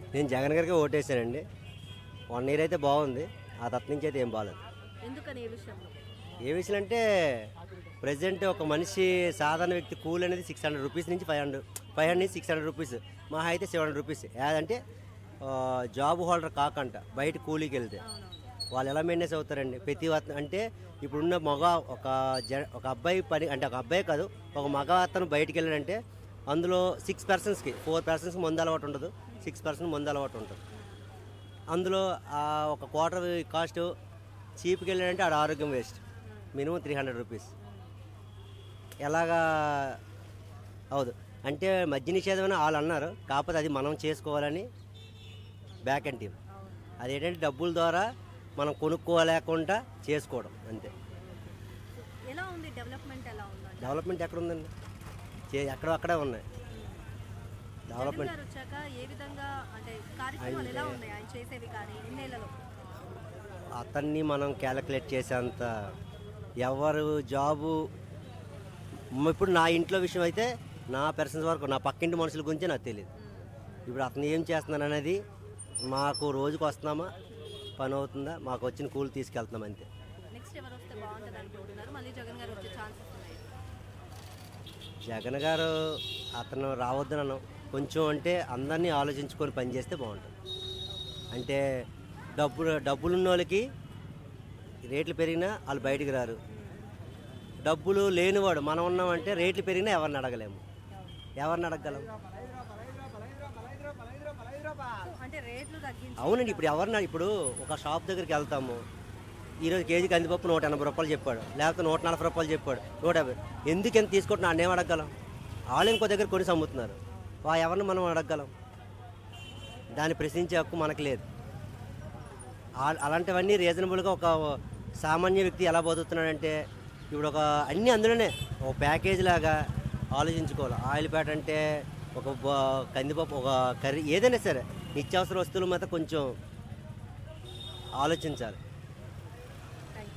నేను జగన్ గారికి ఓటేసానండి one year అయితే బాగుంది ఆ తప్ప నుంచి అయితే ఏం బాగాలేదు ఎందుకని ఏ విషయంలో ఏ విషయం అంటే ప్రజెంట్ ఒక మనిషి సాధారణ వ్యక్తి కూల్ అనేది సిక్స్ హండ్రెడ్ రూపీస్ నుంచి ఫైవ్ హండ్రెడ్ ఫైవ్ హండ్రెడ్ నుంచి సిక్స్ హండ్రెడ్ రూపీస్ మా అయితే సెవెన్ హండ్రెడ్ రూపీస్ ఏదంటే జాబ్ హోల్డర్ కాకంట బయట కూలీకి వెళ్తే వాళ్ళు ఎలా మెయింటెన్స్ అవుతారండి ప్రతి అత- అంటే ఇప్పుడున్న మగ ఒక జ ఒక అబ్బాయి పని అంటే ఒక అబ్బాయి కాదు ఒక మగ అతను బయటికి వెళ్ళాడంటే అందులో సిక్స్ పర్సన్స్కి ఫోర్ పర్సన్స్కి మందు అలవాటు ఉండదు సిక్స్ పర్సెంట్ మందు అలవాటు ఉంటుంది అందులో ఆ ఒక క్వార్టర్ కాస్ట్ చీప్కి వెళ్ళాడంటే ఆడ ఆరోగ్యం waste minimum three hundred rupees ఎలాగా అవుదు అంటే మద్య నిషేధం అని వాళ్ళు అన్నారు కాకపోతే అది మనం చేసుకోవాలని బ్యాక్ అండ్ టీమ్ అదేంటంటే డబ్బుల ద్వారా మనం కొనుక్కోలేకుండా చేసుకోవడం అంతే ఎలా ఉంది డెవలప్మెంట్ ఎలా ఉందండి డెవలప్మెంట్ ఎక్కడ ఉందండి చే ఎక్కడ అక్కడే ఉన్నాయి జగన్ డెవలప్మెంట్ గారు వచ్చాక ఏ విధంగా అంటే కార్యక్రమాలు ఎలా ఉన్నాయి ఆయన చేసేవి కానీ ఇన్నేళ్లలో అతన్ని మనం క్యాలిక్యులేట్ చేసేంత ఎవరు జాబు మ- ఇప్పుడు నా ఇంట్లో విషయం అయితే నా పర్సన్స్ వరకు నా పక్కింటి మనుషుల గురించే నాకు తెలియదు ఇప్పుడు అతను ఏం చేస్తున్నాను అనేది మాకు రోజుకు వస్తున్నామా పని అవుతుందా మాకు వచ్చిన కూలి తీసుకెళ్తున్నాం అంతే నెక్స్ట్ ఎవరు వస్తే బాగుంటుంది అనుకుంటున్నారు మళ్ళీ జగన్ గారు వచ్చే ఛాన్సెస్ ఉన్నాయి జగన్ గారు అతను రావద్దనను కొంచెం అంటే అందరినీ ఆలోచించుకొని పనిచేస్తే బాగుంటుంది అంటే డబ్బులు డబ్బులున్న వాళ్ళకి రేట్లు పెరిగినా వాళ్ళు బయటికి రారు డబ్బులు లేనివాడు మనం ఉన్నామంటే రేట్లు పెరిగినా ఎవరిని అడగలేము ఎవరిని అడగగలం సో అంటే రేట్లు తగ్గించి అవునండి ఇప్పుడు ఎవరిని ఇప్పుడు ఒక షాప్ దగ్గరికి వెళ్తాము ఈరోజు కేజీ కందిపప్పు నూట ఎనభై రూపాయలు చెప్పాడు లేకపోతే నూట నలభై రూపాయలు చెప్పాడు నూట యాభై ఎందుకు ఎంత తీసుకుంటున్నా అన్నేం అడగగలం వాళ్ళు ఇంకో దగ్గర కొని అమ్ముతున్నారు వా ఎవరిని మనం అడగగలం దాన్ని ప్రశ్నించే హక్కు మనకు లేదు ఆ- అలాంటివన్నీ రీజనబుల్గా ఒక సామాన్య వ్యక్తి ఎలా బతుకుతున్నాడంటే ఇప్పుడు ఒక అన్నీ అందులోనే ఒక ప్యాకేజ్ లాగా ఆలోచించుకోవాలి ఆయిల్ ప్యాట్ అంటే ఒక బ- కందిపప్పు ఒక కర్రీ ఏదైనా సరే నిత్యావసర వస్తువుల మీద కొంచెం ఆలోచించాలి థ్యాంక్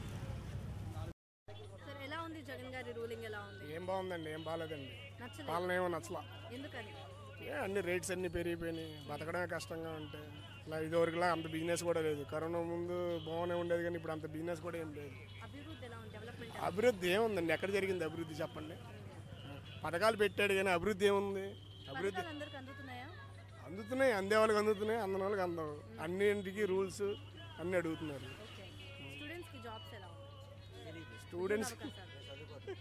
యూ సార్ ఎలా ఉంది జగన్ గారి రూలింగ్ ఎలా ఉంది ఏం బాగుందండి ఏం బాగాలేదండి నచ్చలేదు పాలన ఏమో నచ్చలా ఎందుకని ఏ అన్ని రేట్స్ అన్ని పెరిగిపోయినాయి బతకడమే కష్టంగా ఉంటే ఇలా ఇదివరకులా అంత బిజినెస్ కూడా లేదు కరోనా ముందు బాగానే ఉండేది కానీ ఇప్పుడు అంత బిజినెస్ కూడా ఏం లేదు అభివృద్ధి ఎలా ఉంది డెవలప్మెంట్ అభివృద్ధి ఏముందండి ఎక్కడ జరిగింది అభివృద్ధి చెప్పండి పథకాలు పెట్టాడు కానీ అభివృద్ధి ఏముంది అభివృద్ధి పథకాలు అందరికి అందుతున్నాయా అందుతున్నాయి అందే వాళ్ళకి అందుతున్నాయి అందని వాళ్ళకి అందవు అన్నింటికి రూల్స్ అన్ని అడుగుతున్నారు ఓకే స్టూడెంట్స్కి జాబ్స్ ఎలా ఉంది స్టూడెంట్స్ అవకాశాలు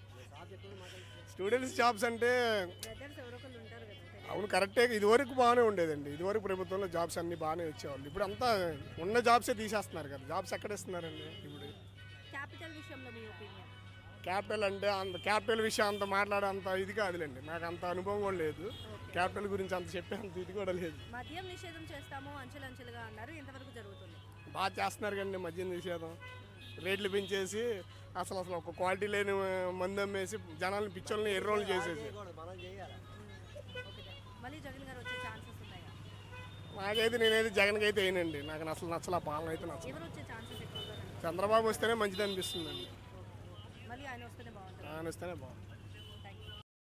స్టూడెంట్స్ జాబ్స్ అంటే బ్రదర్స్ ఎవరో ఒకళ్ళు ఉంటారు కదా అవును కరెక్టే ఇదివరకు బాగానే ఉండేదండి ఇదివరకు ప్రభుత్వంలో జాబ్స్ అన్ని బాగానే ఇచ్చేవాళ్ళు ఇప్పుడు అంతా ఉన్న జాబ్సే తీసేస్తున్నారు కదా జాబ్స్ ఎక్కడ ఇస్తున్నారండి ఇప్పుడు క్యాపిటల్ విషయంలో మీ ఒపీనియన్ క్యాపిటల్ అంటే అంత క్యాపిటల్ విషయం అంత మాట్లాడే అంత ఇది కాదులేండి నాకు అంత అనుభవం కూడా లేదు క్యాపిటల్ గురించి అంత చెప్పే అంత ఇది కూడా లేదు మద్యం నిషేధం చేస్తాము అంచెలంచెలుగా అన్నారు ఎంతవరకు జరుగుతుంది బాగా చేస్తున్నారు కండి మద్యం నిషేధం రేట్లు పెంచేసి అసలు అసలు ఒక క్వాలిటీ లేని మందు అమ్మేసి జనాలను పిచ్చోళ్ళని ఎర్రోళ్ళు చేసేసి ఓకే మళ్ళీ జగన్ గారు వచ్చే ఛాన్సెస్ ఉన్నాయా నాకైతే నేనైతే జగన్కి అయితే వేయనండి నాకు అసలు నచ్చల పాలన అయితే నచ్చల ఎవరు వచ్చే ఛాన్సెస్ ఎక్కువగా కనిపిస్తుంది? చంద్రబాబు వస్తేనే మంచిది అనిపిస్తుందండి మళ్ళీ ఆయన వస్తేనే బాగుంటుంది ఆయన వస్తేనే బాగుంది థ్యాంక్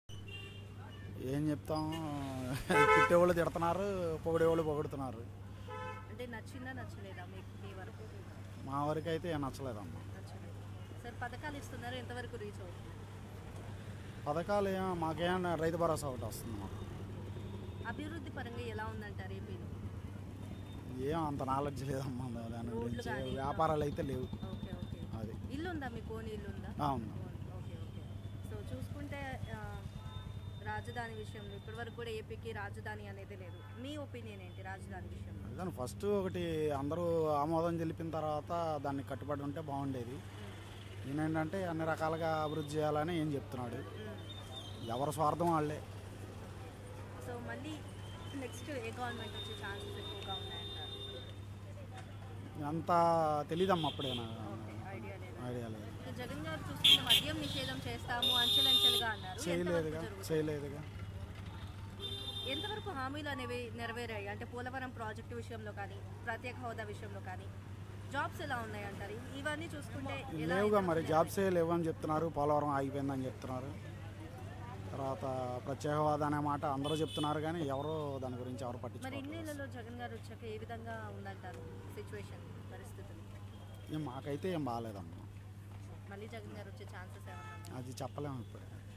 యూ ఏం చెప్తాం తిట్టేవాళ్ళు తిడుతున్నారు పొగిడేవాళ్ళు పొగుడుతున్నారు అంటే నచ్చిందా నచ్చలేదా మీకు మీ వరకు మా వరకు అయితే ఏం నచ్చలేదమ్మా నచ్చలేదు సార్ పథకాలు ఇస్తున్నారు ఎంతవరకు రీచ్ అవుతుంది పథకాలు ఏం మాకేం రైతు భరోసా ఒకటి వస్తుంది మాకు అభివృద్ధి పరంగా ఎలా ఉందంటారు ఏపీలో ఏం అంత నాలెడ్జ్ లేదమ్మా దాని రోడ్లు గురించి కానీ, వ్యాపారాలు అయితే లేవు ఓకే ఓకే అది ఇల్లు ఉందా మీకు ఓన్ ఇల్లు ఉందా అవును ఓకే ఓకే సో చూసుకుంటే ఆ, రాజధాని విషయంలో ఇప్పటివరకు కూడా ఏపీకి రాజధాని అనేది లేదు మీ ఒపీనియన్ ఏంటి రాజధాని విషయంలో దాని ఫస్ట్ ఒకటి అందరూ ఆమోదం తెలిపిన తర్వాత దాన్ని కట్టుబడి ఉంటే బాగుండేది ఈయనేంటంటే అన్ని రకాలుగా అభివృద్ధి చేయాలని ఏం చెప్తున్నాడు ఎవరి స్వార్థం వాళ్ళే సో మళ్ళీ నెక్స్ట్ ఏ గవర్నమెంట్ వచ్చే ఛాన్సెస్ ఎక్కువగా ఉన్నాయంటారు అంత తెలీదమ్మా అప్పుడే నాకు ఐడియా లేదు ఐడియా లేదు ఇక జగన్ గారు చూసుకుంటే మద్యం నిషేధం చేస్తాము అంచెలంచెలుగా అన్నారు ఎంతవరకు చేయలేదుగా జరుగుతుంది? చేయలేదుగా ఎంతవరకు హామీలు అనేవి నెరవేరాయి అంటే పోలవరం ప్రాజెక్టు విషయంలో కానీ ప్రత్యేక హోదా విషయంలో కానీ జాబ్స్ ఎలా ఉన్నాయి అంటారు ఇవన్నీ చూసుకుంటే ఎలా లేవుగా మరి ఎంతవరకు జాబ్సే లేవు అని చెప్తున్నారు పోలవరం ఆగిపోయిందని చెప్తున్నారు తర్వాత ప్రత్యేక హోదా అనే మాట అందరూ చెప్తున్నారు కానీ ఎవరు దాని గురించి ఎవరు మరి పట్టించుకోవట్లేదు ఇన్నేళ్లలో జగన్ గారు వచ్చాక ఏ విధంగా ఉందంటారు సిచ్యువేషన్ పరిస్థితులు ఏం మాకైతే ఏం బాగాలేదమ్మా మళ్ళీ జగన్ గారు వచ్చే ఛాన్సెస్ ఏమన్నా ఉన్నాయా? అది చెప్పలేము ఇప్పుడు